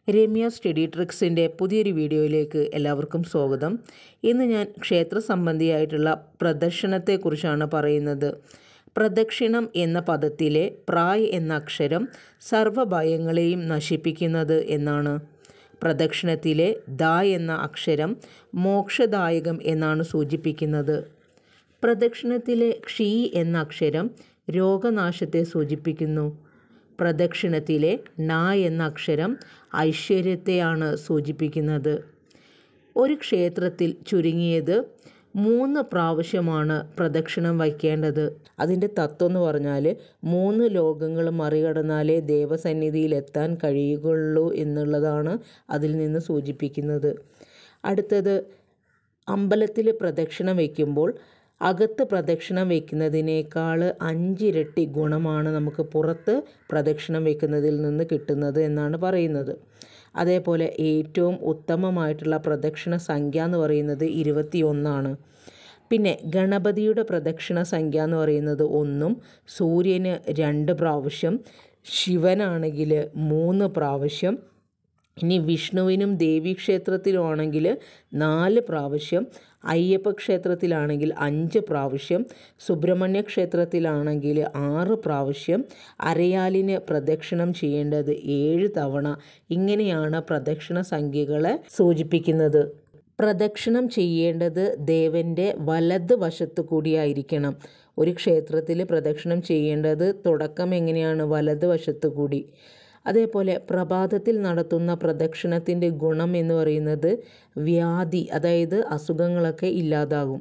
Ramya study ട്രിക്സിൻ്റെ പുതിയൊരു വീഡിയോയിലേക്ക് എല്ലാവർക്കും സ്വാഗതം ഇന്ന് ഞാൻ ക്ഷേത്ര സംബന്ധിയായിട്ടുള്ള പ്രദക്ഷിണത്തെക്കുറിച്ചാണ് പറയുന്നത് പ്രദക്ഷിണം എന്ന പദത്തിലെ പ്രായ് എന്ന അക്ഷരം സർവ്വഭയങ്ങളെയും നശിപ്പിക്കുന്നത് എന്നാണ് പ്രദക്ഷിണത്തിലെ ദ എന്ന അക്ഷരം മോക്ഷദായകം എന്നാണ് സൂചിപ്പിക്കുന്നത് പ്രദക്ഷിണത്തിലെ ക്ഷീ എന്ന അക്ഷരം രോഗനാശത്തെ സൂചിപ്പിക്കുന്നു പ്രദക്ഷിണത്തിലെ ന എന്ന അക്ഷരം ഐശ്വര്യത്തെയാണ് സൂചിപ്പിക്കുന്നത് ഒരു ക്ഷേത്രത്തിൽ ചുരുങ്ങിയത് മൂന്ന് പ്രാവശ്യമാണ് പ്രദക്ഷിണം വയ്ക്കേണ്ടത് അതിൻ്റെ തത്വം എന്ന് പറഞ്ഞാൽ മൂന്ന് ലോകങ്ങൾ മറികടന്നാലേ ദേവസന്നിധിയിൽ എത്താൻ കഴിയുകയുള്ളൂ എന്നുള്ളതാണ് അതിൽ നിന്ന് സൂചിപ്പിക്കുന്നത് അടുത്തത് അമ്പലത്തിൽ പ്രദക്ഷിണം വയ്ക്കുമ്പോൾ അകത്ത് പ്രദക്ഷിണം വയ്ക്കുന്നതിനേക്കാൾ അഞ്ചിരട്ടി ഗുണമാണ് നമുക്ക് പുറത്ത് പ്രദക്ഷിണം വയ്ക്കുന്നതിൽ നിന്ന് കിട്ടുന്നത് എന്നാണ് പറയുന്നത് അതേപോലെ ഏറ്റവും ഉത്തമമായിട്ടുള്ള പ്രദക്ഷിണ സംഖ്യ എന്ന് പറയുന്നത് ഇരുപത്തി ഒന്നാണ് പിന്നെ ഗണപതിയുടെ പ്രദക്ഷിണ സംഖ്യ എന്ന് പറയുന്നത് ഒന്നും സൂര്യന് രണ്ട് പ്രാവശ്യം ശിവനാണെങ്കിൽ മൂന്ന് പ്രാവശ്യം ഇനി വിഷ്ണുവിനും ദേവീക്ഷേത്രത്തിലും ആണെങ്കിൽ നാല് പ്രാവശ്യം അയ്യപ്പ ക്ഷേത്രത്തിലാണെങ്കിൽ അഞ്ച് പ്രാവശ്യം സുബ്രഹ്മണ്യ ക്ഷേത്രത്തിലാണെങ്കിൽ ആറ് പ്രാവശ്യം അരയാലിന് പ്രദക്ഷിണം ചെയ്യേണ്ടത് ഏഴ് തവണ ഇങ്ങനെയാണ് പ്രദക്ഷിണ സംഖ്യകളെ സൂചിപ്പിക്കുന്നത് പ്രദക്ഷിണം ചെയ്യേണ്ടത് ദേവൻ്റെ വലത് വശത്ത് കൂടിയായിരിക്കണം ഒരു ക്ഷേത്രത്തിൽ പ്രദക്ഷിണം ചെയ്യേണ്ടത് തുടക്കം എങ്ങനെയാണ് വലത് വശത്ത് കൂടി അതേപോലെ പ്രഭാതത്തിൽ നടത്തുന്ന പ്രദക്ഷിണത്തിൻ്റെ ഗുണം എന്ന് പറയുന്നത് വ്യാധി അതായത് അസുഖങ്ങളൊക്കെ ഇല്ലാതാകും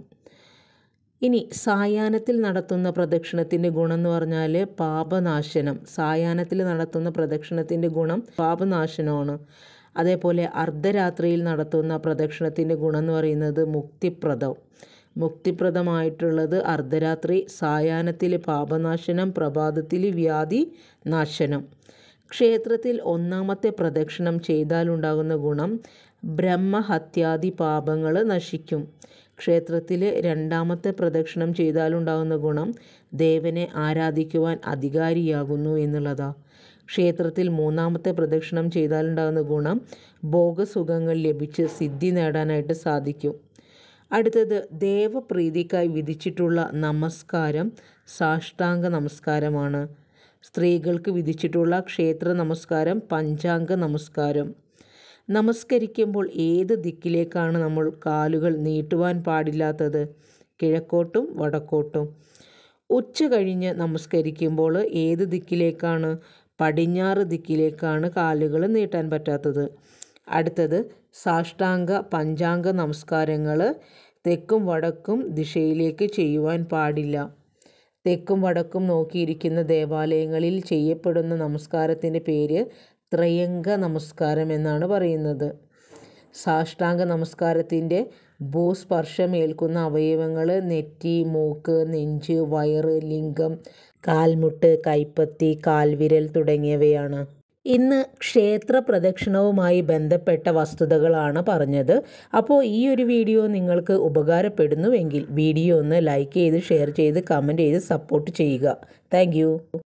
ഇനി സായാഹ്നത്തിൽ നടത്തുന്ന പ്രദക്ഷിണത്തിൻ്റെ ഗുണം എന്ന് പറഞ്ഞാൽ പാപനാശനം സായാഹ്നത്തിൽ നടത്തുന്ന പ്രദക്ഷിണത്തിൻ്റെ ഗുണം പാപനാശനമാണ് അതേപോലെ അർദ്ധരാത്രിയിൽ നടത്തുന്ന പ്രദക്ഷിണത്തിൻ്റെ ഗുണം എന്ന് പറയുന്നത് മുക്തിപ്രദം മുക്തിപ്രദമായിട്ടുള്ളത് അർദ്ധരാത്രി സായാഹ്നത്തിൽ പാപനാശനം പ്രഭാതത്തിൽ വ്യാധി നാശനം ക്ഷേത്രത്തിൽ ഒന്നാമത്തെ പ്രദക്ഷിണം ചെയ്താലുണ്ടാകുന്ന ഗുണം ബ്രഹ്മഹത്യാദി പാപങ്ങൾ നശിക്കും ക്ഷേത്രത്തിൽ രണ്ടാമത്തെ പ്രദക്ഷിണം ചെയ്താലുണ്ടാകുന്ന ഗുണം ദേവനെ ആരാധിക്കുവാൻ അധികാരിയാകുന്നു എന്നുള്ളതാണ് ക്ഷേത്രത്തിൽ മൂന്നാമത്തെ പ്രദക്ഷിണം ചെയ്താലുണ്ടാകുന്ന ഗുണം ഭോഗസുഖങ്ങൾ ലഭിച്ച് സിദ്ധി നേടാനായിട്ട് സാധിക്കും അടുത്തത് ദേവപ്രീതിക്കായി വിധിച്ചിട്ടുള്ള നമസ്കാരം സാഷ്ടാംഗ നമസ്കാരമാണ് സ്ത്രീകൾക്ക് വിധിച്ചിട്ടുള്ള ക്ഷേത്ര നമസ്കാരം പഞ്ചാംഗ നമസ്കാരം നമസ്കരിക്കുമ്പോൾ ഏത് ദിക്കിലേക്കാണ് നമ്മൾ കാലുകൾ നീട്ടുവാൻ പാടില്ലാത്തത് കിഴക്കോട്ടും വടക്കോട്ടും ഉച്ച കഴിഞ്ഞ് നമസ്കരിക്കുമ്പോൾ ഏത് ദിക്കിലേക്കാണ് പടിഞ്ഞാറ് ദിക്കിലേക്കാണ് കാലുകൾ നീട്ടാൻ പറ്റാത്തത് അടുത്തത് സാഷ്ടാംഗ പഞ്ചാംഗ നമസ്കാരങ്ങൾ തെക്കും വടക്കും ദിശയിലേക്ക് ചെയ്യുവാൻ പാടില്ല തെക്കും വടക്കും നോക്കിയിരിക്കുന്ന ദേവാലയങ്ങളിൽ ചെയ്യപ്പെടുന്ന നമസ്കാരത്തിൻ്റെ പേര് ത്രയംഗ നമസ്കാരം എന്നാണ് പറയുന്നത് സാഷ്ടാംഗ നമസ്കാരത്തിൻ്റെ ഭൂസ്പർശമേൽക്കുന്ന അവയവങ്ങൾ നെറ്റി മൂക്ക് നെഞ്ച് വയറ് ലിംഗം കാൽമുട്ട് കൈപ്പത്തി കാൽവിരൽ തുടങ്ങിയവയാണ് ഇന്ന് ക്ഷേത്ര പ്രദക്ഷിണവുമായി ബന്ധപ്പെട്ട വസ്തുതകളാണ് പറഞ്ഞത് അപ്പോൾ ഈ ഒരു വീഡിയോ നിങ്ങൾക്ക് ഉപകാരപ്പെടുന്നുവെങ്കിൽ വീഡിയോ ഒന്ന് ലൈക്ക് ചെയ്ത് ഷെയർ ചെയ്ത് കമൻറ്റ് ചെയ്ത് സപ്പോർട്ട് ചെയ്യുക താങ്ക്